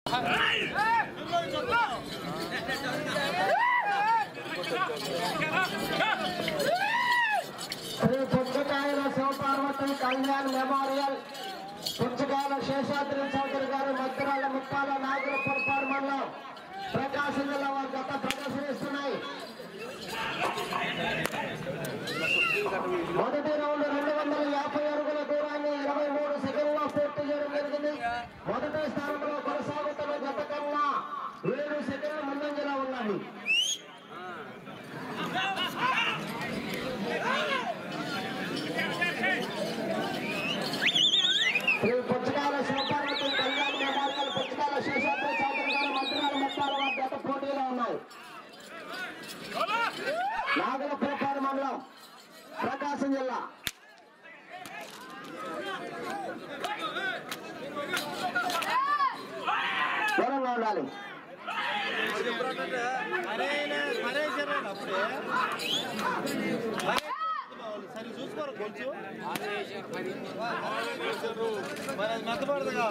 Shri Puchakayala Sivaparvathi Kalyan memorial Puchakayala Seshadri Chowdary garu Madhyarala Muppala నాగుల పొరపాడు మండలం ప్రకాశం జిల్లా వారి గత ప్రదర్శనిస్తున్నాయి మొదటి రౌండ్ రెండు వందల యాభై అడుగుల దూరాన్ని ఇరవై మూడు సెకండ్లో పూర్తి చేయడం జరిగింది మొదటి స్థానంలో కొనసాగుతున్న గత కన్నా ఏడు సెకండ్ల ముందంజలో ఉన్నాయి శ్రీ పుచ్చకాయల శివపార్వతి కళ్యాణ్ మెమోరియల్ పుచ్చకాయల శేషాద్రి చౌదరి గారు మంత్రాల ముప్పాల వారి గత పోటీలో ఉన్నాయి నాగలపురపాడు మండలం ప్రకాశం జిల్లా దూరంగా ఉండాలి సరే చూసుకోరు కొంచెం మరి అది మెత్తపడదుగా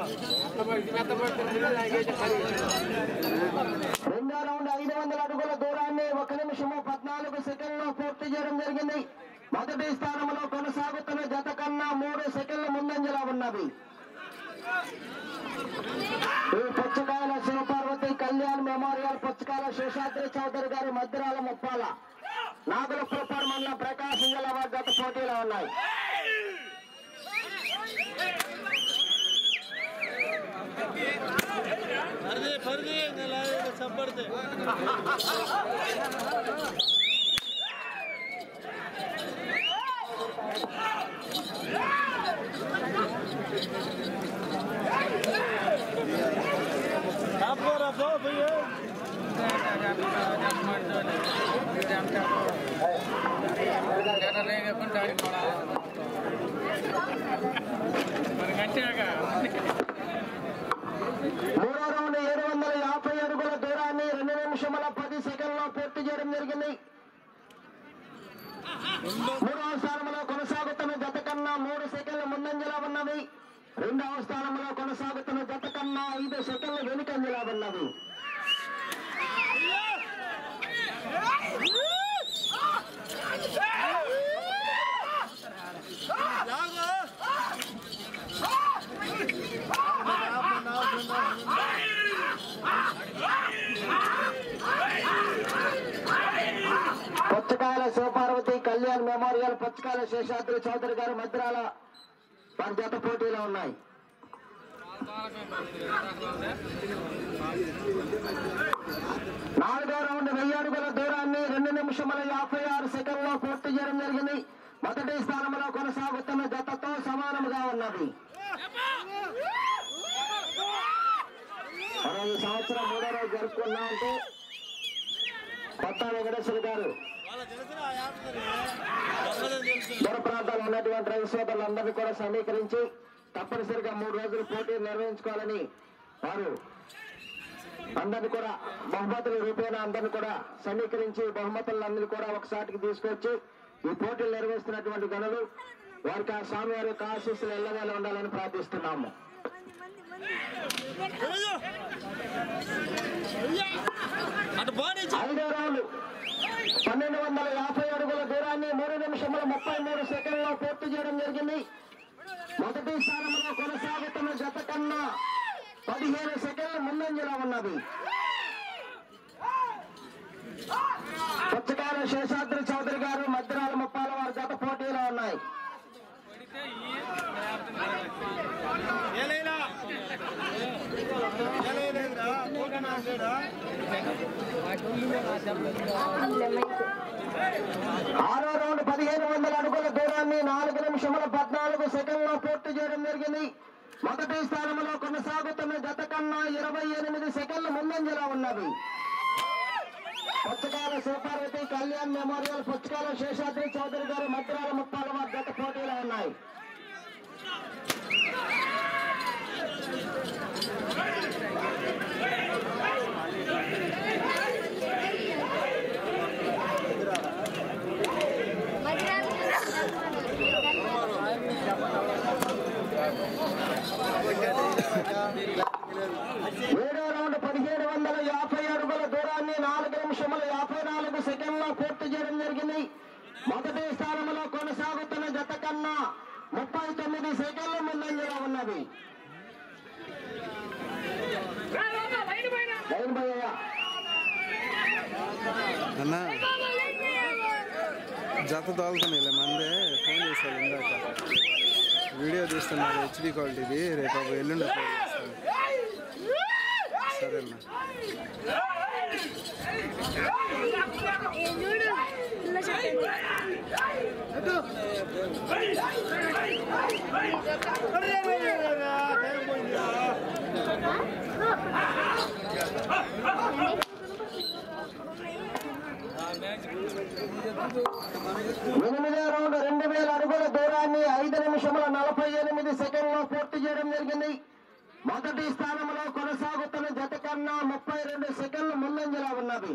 రెండో రౌండ్ ఐదు వందల అడుగుల దూరాన్ని ఒక నిమిషము పద్నాలుగు సెకండ్లు పూర్తి చేయడం జరిగింది మొదటి స్థానంలో కొనసాగుతున్న జత కన్నా మూడు సెకండ్ల ముందంజలో ఉన్నది ఈ పుచ్చకాయల శివపార్వతి కళ్యాణ్ మెమోరియల్ పుచ్చకాయల శేషాద్రి చౌదరి గారి మధ్యరాల ముప్పాల నాగుల ప్రపాడు మండలం ప్రకాశం జిల్లా వారి గత పోటీలో ఉన్నాయి పరిధి పరిధి చప్పడితే రాపోరా పో పోయి మూడో రౌండ్ ఏడు వందల యాభై అడుగుల దూరాన్ని రెండు నిమిషముల పది సెకండ్లో పూర్తి చేయడం జరిగింది మూడవ స్థానంలో కొనసాగుతున్న జత కన్నా మూడు సెకండ్ల ముందంజలో ఉన్నది రెండవ స్థానంలో కొనసాగుతున్న జత కన్నా ఐదు సెకండ్ల వెనుకంజలో ఉన్నది పుచ్చకాయల శివపార్వతి కళ్యాణ్ మెమోరియల్ పుచ్చకాయల శేషాద్రి చౌదరి గారు మద్రాల వారి జత పోటీలో ఉన్నాయి నాలుగో రౌండ్ వెయ్యి అడుగుల దూరాన్ని రెండు నిమిషముల యాభై ఆరు సెకండ్లో పూర్తి చేయడం జరిగింది మొదటి స్థానంలో కొనసాగుతున్న జతతో సమానముగా ఉన్నది మనం ఈ సంవత్సరం మూడో రోజు జరుపుకున్నా అంటే కొత్త వెంకటేశ్వర గారు వాళ్ళ తెలిసిన ఆ యాత్రని దొంగదని తెలుసు దూర ప్రాంతాల్లో ఉన్నటువంటి రైతు సోదరులందరినీ కూడా సమీకరించి తప్పనిసరిగా మూడు రోజులు పోటీ నిర్వహించుకోవాలని వారు అందరిని కూడా బహుమతుల రూపేణ అందరిని కూడా సమీకరించి బహుమతులందరినీ కూడా ఒకసాటికి తీసుకొచ్చి ఈ పోటీలు నిర్వహిస్తున్నటువంటి గనులు వారికి ఆ స్వామి వారి యొక్క ఆశీస్సులు ఎల్లవేళ ఉండాలని ప్రార్థిస్తున్నాము అటు బాడీ ఐదో రౌండ్ పన్నెండు వందల యాభై అడుగుల దూరాన్ని మూడు నిమిషముల ముప్పై మూడు సెకండ్లో పూర్తి చేయడం జరిగింది మొదటి స్థానంలో కొనసాగుతున్న జత కన్నా పదిహేను సెకండ్ల ముందంజలో ఉన్నది పుచ్చకాయల శేషాద్రి చౌదరి గారు మధ్యరాల ముప్పాల వారి జత పోటీలో ఉన్నాయి ఏలైనా ఏలైనా పోటీనా లేడా ఆరో రౌండ్ పదిహేను వందల అడుగుల దూరాన్ని నాలుగు నిమిషముల పద్నాలుగు సెకండ్లో పూర్తి చేయడం జరిగింది మొదటి స్థానంలో కొనసాగుతున్న జత కన్నా ఇరవై ఎనిమిది సెకండ్ల ముందంజలో ఉన్నది పుచ్చకాయల శివపార్వతి కళ్యాణ్ మెమోరియల్ పుచ్చకాయల శేషాద్రి చౌదరి గారు మద్రాల ముప్పాల వారి జత పోటీలో ఉన్నాయి ఏడో పదిహేడు వందల యాభై అడుగుల దూరాన్ని నాలుగు నిమిషముల యాభై నాలుగు సెకండ్లో పూర్తి చేయడం జరిగింది మొదటి స్థానంలో కొనసాగుతున్న జత కన్నా ముప్పై తొమ్మిది సెకండ్ల ముందంజలో ఉన్నది లైన్ భయ్య అన్న జత తోలుతున్నాయిలే మందే ఫోన్ చేశారు ఇందాక వీడియో తీస్తున్నారు హెచ్డి క్వాలిటీది రేపు ఒక ఎల్లుండి అప్లోడ్ చేస్తాను సరేనా ఎనిమిదో రౌండ్ రెండు వేల అడుగుల దూరాన్ని ఐదు నిమిషముల నలభై ఎనిమిది సెకండ్లో పూర్తి చేయడం జరిగింది మొదటి స్థానంలో కొనసాగుతున్న జత కన్నా ముప్పై రెండు సెకండ్లు ముందంజలో ఉన్నది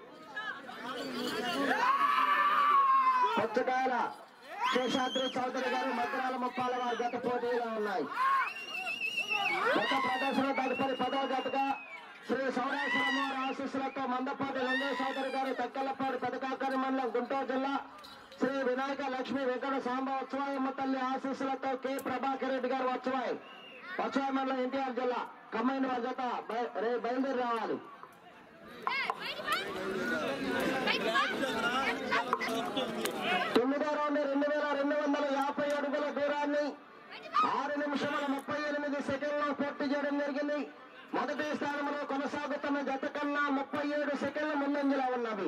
పుచ్చకాయల శేషాద్రి చౌదరి గారు మద్రాల ముప్పాల వారి జత పోటీలో ఉన్నాయి గత ప్రదర్శన తదుపరి పదవ జతగా శ్రీ సౌరాశ్వరమ్మ వారి ఆశీస్సులతో మందపాటి లంగే చౌదరి గారు తక్కలపాడు పెదకాకరి మండలం గుంటూరు జిల్లా శ్రీ వినాయక లక్ష్మీ వెంకట సాంబ ఉత్సవాయమ్మ తల్లి ఆశీస్సులతో కె ప్రభాకర్ రెడ్డి గారు వచ్చవాయి వచ్చవాయి మండలం ఎన్టీఆర్ జిల్లా కమ్మైన వారి జత బయ- రేపు బయలుదేరి రావాలి తొమ్మిదో రౌండ్ రెండు వేల రెండు వందల యాభై అడుగుల దూరాన్ని ఆరు నిమిషముల ముప్పై ఎనిమిది సెకండ్లో పూర్తి చేయడం జరిగింది మొదటి స్థానంలో కొనసాగుతున్న జత కన్నా ముప్పై ఏడు సెకండ్ల ముందంజలో ఉన్నది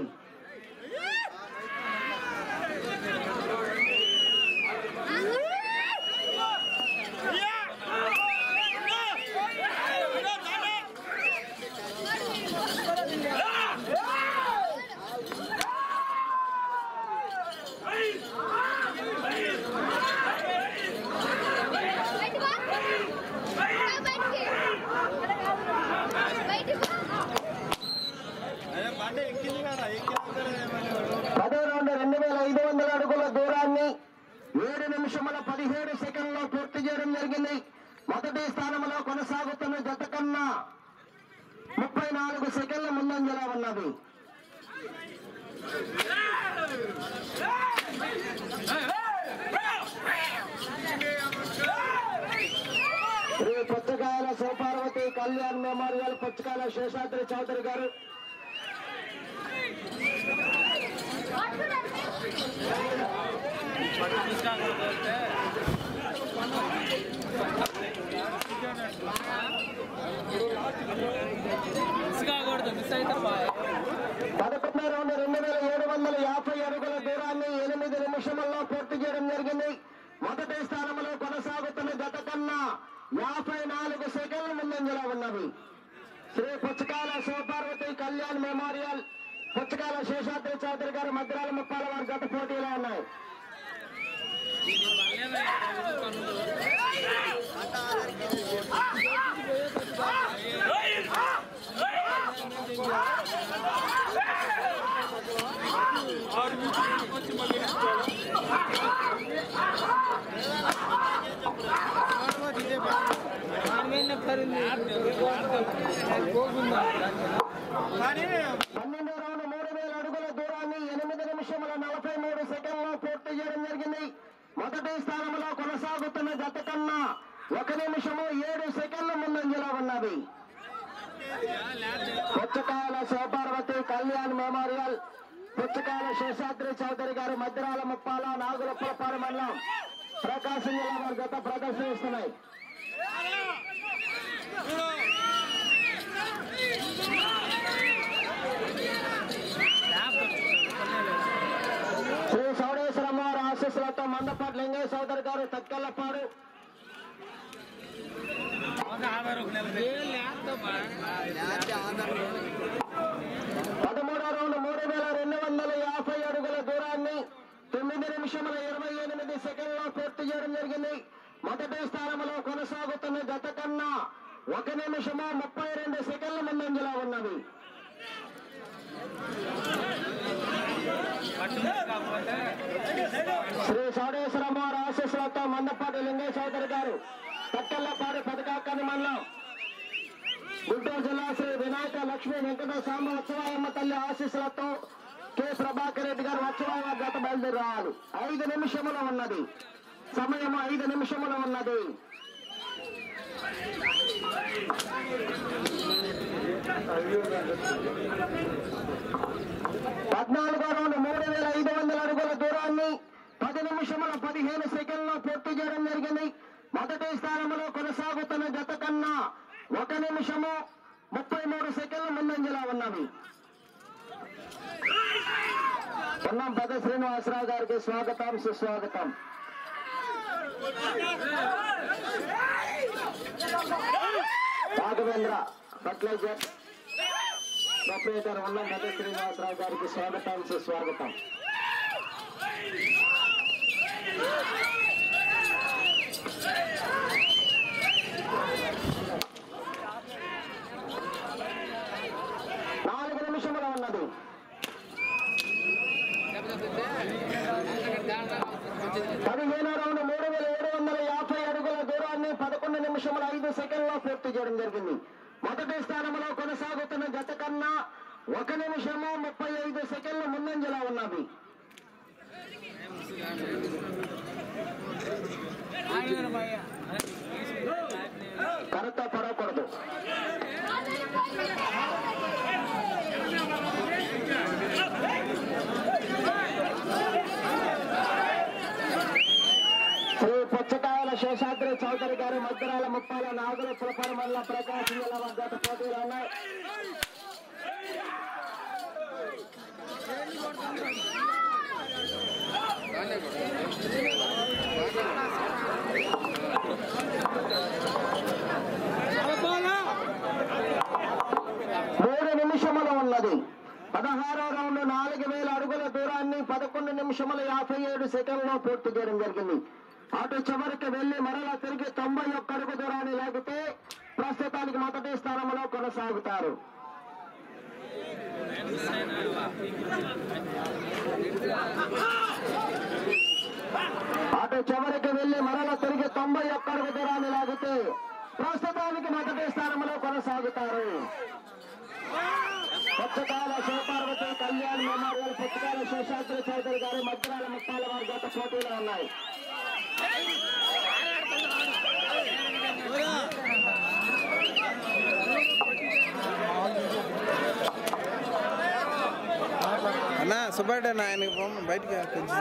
బండి ఎక్కింది కదా ఎక్కి పదో రౌండ్ రెండు వేల ఐదు వందల అడుగుల దూరాన్ని ఏడు నిమిషముల పదిహేడు సెకండ్లో పూర్తి చేయడం జరిగింది మొదటి స్థానంలో కొనసాగుతున్న జత కన్నా ముప్పై నాలుగు సెకండ్ల ముందంజలో ఉన్నది శ్రీ పుచ్చకాయల శివపార్వతి కళ్యాణ్ మెమోరియల్ పుచ్చకాయల శేషాద్రి చౌదరి గారు మిస్ కాకూడదు మిస్ అయితే బాయ్ పదకొండు రౌండ్ రెండు వేల ఏడు వందల యాభై అడుగుల దూరాన్ని ఎనిమిది నిమిషముల్లో పూర్తి చేయడం జరిగింది మొదటి స్థానంలో కొనసాగుతున్న గత కన్నా యాభై నాలుగు సెకండ్ల ముందంజలో ఉన్నవి శ్రీ పుచ్చకాల శివపార్వతి కళ్యాణ్ మెమోరియల్ పుచ్చకాల శేషాద్రి చౌదరి గారు మద్రాల ముప్పాల వారి గత పోటీలో ఉన్నాయి పన్నెండో రౌండ్ మూడు వేల అడుగుల దూరాన్ని ఎనిమిది నిమిషముల నలభై మూడు సెకండ్లో పూర్తి చేయడం జరిగింది మొదటి స్థానంలో కొనసాగుతున్న జత కన్నా ఒక నిమిషము ఏడు సెకండ్ల ముందంజలో ఉన్నది పుచ్చకాయల శివపార్వతి కళ్యాణ్ మెమోరియల్ పుచ్చకాయల శేషాద్రి చౌదరి గారు మధ్యరాల ముప్పాల నాగులప్పలపాడు మండలం ప్రకాశం జిల్లా వారి గత ప్రదర్శనిస్తున్నాయి శ్రీ సౌడేశ్వరమ్మ వారి ఆశీస్సులతో మందపాటి లింగయ్య సోదరి గారు తక్కల్లపాడు పదమూడో రౌండ్ మూడు వేల రెండు వందల యాభై అడుగుల దూరాన్ని తొమ్మిది నిమిషముల ఇరవై ఎనిమిది సెకండ్లో పూర్తి చేయడం జరిగింది మొదటి స్థానంలో కొనసాగుతున్న గత కన్నా ఒక నిమిషము ముప్పై రెండు సెకండ్ల ముందంజలో ఉన్నది శ్రీ సౌడేశ్వరమ్మ వారి ఆశీస్సులతో మందపాటి లింగయ్య చౌదరి గారు తక్కల్లపాడు పదకాకని మండలం గుంటూరు జిల్లా శ్రీ వినాయక లక్ష్మీ వెంకట సాంబ ఉత్సవాయమ్మ తల్లి ఆశీస్సులతో కె ప్రభాకర్ రెడ్డి గారు ఉత్సవాయ గత బయలుదేరి రావాలి ఐదు నిమిషములు ఉన్నది సమయం ఐదు నిమిషములు ఉన్నది పద్నాలుగో రౌండ్ మూడు వేల ఐదు వందల అడుగుల దూరాన్ని పది నిమిషముల పదిహేను సెకండ్లో పూర్తి చేయడం జరిగింది మొదటి స్థానంలో కొనసాగుతున్న జత కన్నా ఒక నిమిషము ముప్పై మూడు సెకండ్ల ముందంజలా ఉన్నవి ఉన్నాం పెద్ద శ్రీనివాసరావు గారికి స్వాగతం సుస్వాగతం రాఘవేంద్ర ఫర్టిలైజర్ ప్రొపరేటర్ ఉన్నాం పెద్ద శ్రీనివాసరావు గారికి స్వాగతం సుస్వాగతం నాలుగు నిమిషములు ఉన్నది పదిహేను రౌండ్ మూడు వేల ఏడు వందల యాభై అడుగుల దూరాన్ని పదకొండు నిమిషముల ఐదు సెకండ్లో పూర్తి చేయడం జరిగింది మొదటి స్థానంలో కొనసాగుతున్న జత కన్నా ఒక నిమిషము ముప్పై ఐదు సెకండ్ల ముందంజలో ఉన్నవి కరెక్ట్ పడకూడదు శ్రీ పుచ్చకాయల శేషాద్రి చౌదరి గారు మధ్యరాల ముప్పాల నాగుల పులపర మల్ల ప్రకాశం జిల్లా వద్ద పోటీలు ఉన్నాయి మూడు నిమిషములు ఉన్నది పదహారో రౌండ్ నాలుగు వేల అడుగుల దూరాన్ని పదకొండు నిమిషముల యాభై ఏడు సెకండ్లో పూర్తి చేయడం జరిగింది అటు చివరికి వెళ్లి మరలా తిరిగి తొంభై ఒక్క అడుగు దూరాన్ని లాగితే ప్రస్తుతానికి మొదటి స్థానంలో కొనసాగుతారు అటు చివరికి వెళ్లి మరలా తిరిగి తొంభై ఒక్క అడుగు దూరాన్ని లాగితే ప్రస్తుతానికి మొదటి స్థానంలో కొనసాగుతారు పుచ్చకాల శివపార్వతి కళ్యాణ్ మెమోరియల్ పుచ్చకాల శేషాద్రి చౌదరి గారి మధ్యరాల ముప్పాల వారి గత పోటీలో ఉన్నాయి అన్నా సుబ్బారెడ్డి అన్న ఆయనకి పోమ్మ బయటికి కొంచెం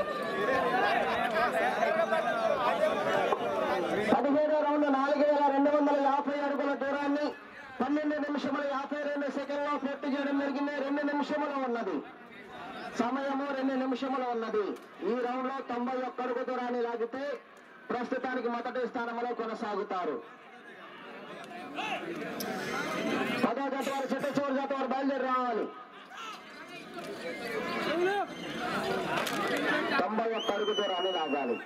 పదిహేడో రౌండ్ నాలుగు వేల రెండు వందల యాభై అడుగుల దూరాన్ని పన్నెండు నిమిషముల యాభై రెండు సెకండ్లో పూర్తి చేయడం జరిగింది రెండు నిమిషములు ఉన్నది సమయము రెండు నిమిషములు ఉన్నది ఈ రౌండ్ లో తొంభై ఒక్క అడుగు దూరాన్ని లాగితే ప్రస్తుతానికి మొదటి స్థానంలో కొనసాగుతారు పదో జత వారు చిట్ట చివరి జత వారు బయలుదేరి రావాలి తొంభై ఒక్క అడుగు దూరాన్ని లాగాలి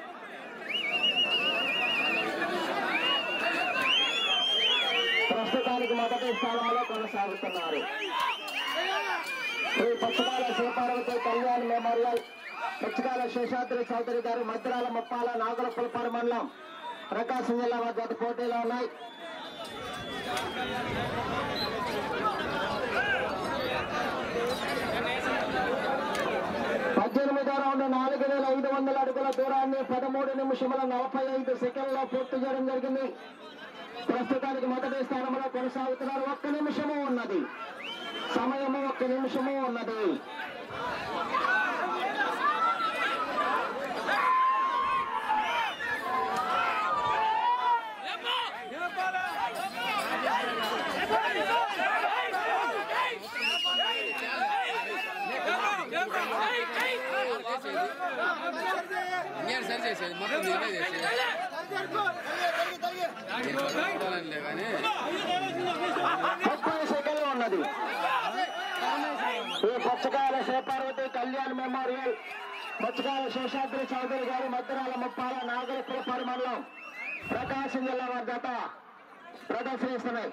ప్రస్తుతానికి మొదటి స్థానంలో కొనసాగుతున్నారు శ్రీ పుచ్చకాల శివపార్వతి కళ్యాణ్ మెమోరియల్ పుచ్చకాల శేషాద్రి చౌదరి గారు మద్రాల ముప్పాల నాగుల పులపాడు మండలం ప్రకాశం జిల్లా వద్ద పోటీలో ఉన్నాయి పద్దెనిమిదో రౌండ్ నాలుగు వేల ఐదు వందల అడుగుల దూరాన్ని పదమూడు నిమిషముల నలభై ఐదు సెకండ్లో పూర్తి చేయడం జరిగింది ప్రస్తుతానికి మొదటి స్థానంలో కొనసాగుతున్నారు ఒక్క నిమిషము ఉన్నది సమయము ఒక్క నిమిషము ఉన్నది ఇంకేం సరి చేసేది మొత్తం నేనే చేసేది చూడాలనిలే కానీ ముప్పై సెకండ్లు ఉన్నది ఈ పుచ్చకాయల శివపార్వతి కళ్యాణ్ మెమోరియల్ పుచ్చకాయల శేషాద్రి చౌదరి గారు మధ్యరాల ముప్పాల నాగరపుల పరిమళం ప్రకాశం జిల్లా వారి జత ప్రదర్శిస్తున్నాయి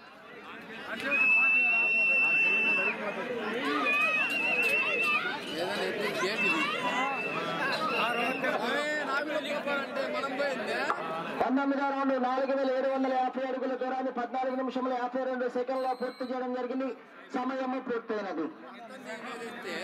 ఏదైనా ఎత్తి గేట్ ఇది అవే నాకు చెప్పాలంటే మనం పోయింది పంతొమ్మిదో రౌండ్ నాలుగు వేల ఏడు వందల యాభై అడుగుల దూరాన్ని పద్నాలుగు నిమిషముల యాభై రెండు సెకండ్లో పూర్తి చేయడం జరిగింది సమయము పూర్తయినది మొత్తం దీని మీద ఎత్తే